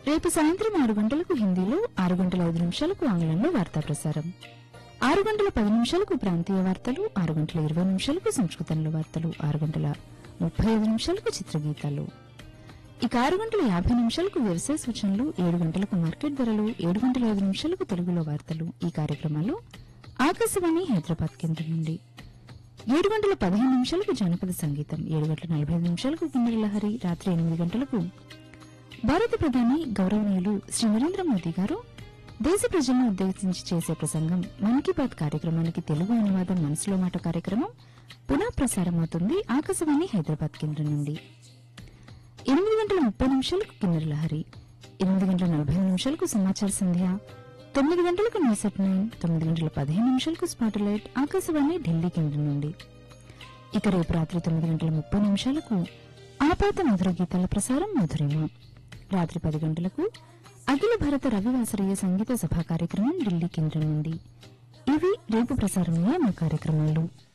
రేపు సాయంత్రం ఆరు గంటలకు హిందీలో ఆరు గంటల ఐదు నిమిషాలకు ఆంగ్లంలో వార్తా ప్రసారం ఆరు గంటల పది నిమిషాలకు ప్రాంతీయ వార్తలు ఆరు గంటల ఇరవై నిమిషాలకు సంస్కృతంలో వార్తలు ఆరు గంటల ముప్పై ఐదు నిమిషాలకు చిత్రగీతాలు ఇక ఆరు గంటల యాభై నిమిషాలకు వ్యవసాయ సూచనలు ఏడు గంటలకు మార్కెట్ ధరలు ఏడు గంటల ఐదు నిమిషాలకు తెలుగులో వార్తలు ఈ కార్యక్రమాలు ఆకాశవాణి హైదరాబాద్ కేంద్రం నుండి ఏడు గంటల పదిహేను నిమిషాలకు జానపద సంగీతం ఏడు గంటల నలభై ఐదు నిమిషాలకు కిన్నెర లహరి రాత్రి ఎనిమిది గంటలకు భారత ప్రధాని గౌరవనీయులు శ్రీ నరేంద్ర మోదీ గారు దేశ ప్రజలను ఉద్దేశించి చేసే ప్రసంగం మన్ కీ బాత్ కార్యక్రమానికి తెలుగు అనువాదం మనసులో మాట కార్యక్రమం పునః ప్రసారం అవుతుంది ఆకాశవాణి హైదరాబాద్ కేంద్రం నుండి ఎనిమిది గంటల ముప్పై నిమిషాలకు కిన్నెర లహరి ఎనిమిది గంటల నలభై ఐదు నిమిషాలకు సమాచార సంధ్య తొమ్మిది గంటలకు న్యూస్ ఎట్ నైన్ తొమ్మిది గంటల పదిహేను నిమిషాలకు స్పాట్లైట్ ఆకాశవాణి ఢిల్లీ కేంద్రం నుండి ఇక రేపు రాత్రి తొమ్మిది గంటల ముప్పై నిమిషాలకు ఆపాత మధుర గీతాల ప్రసారం మధురిమ రాత్రి పది గంటలకు అఖిల భారత రవివాసరీయ సంగీత సభా కార్యక్రమం ఢిల్లీ కేంద్రం నుండి ఇవి రేపు ప్రసారమయ్యే మా కార్యక్రమాలు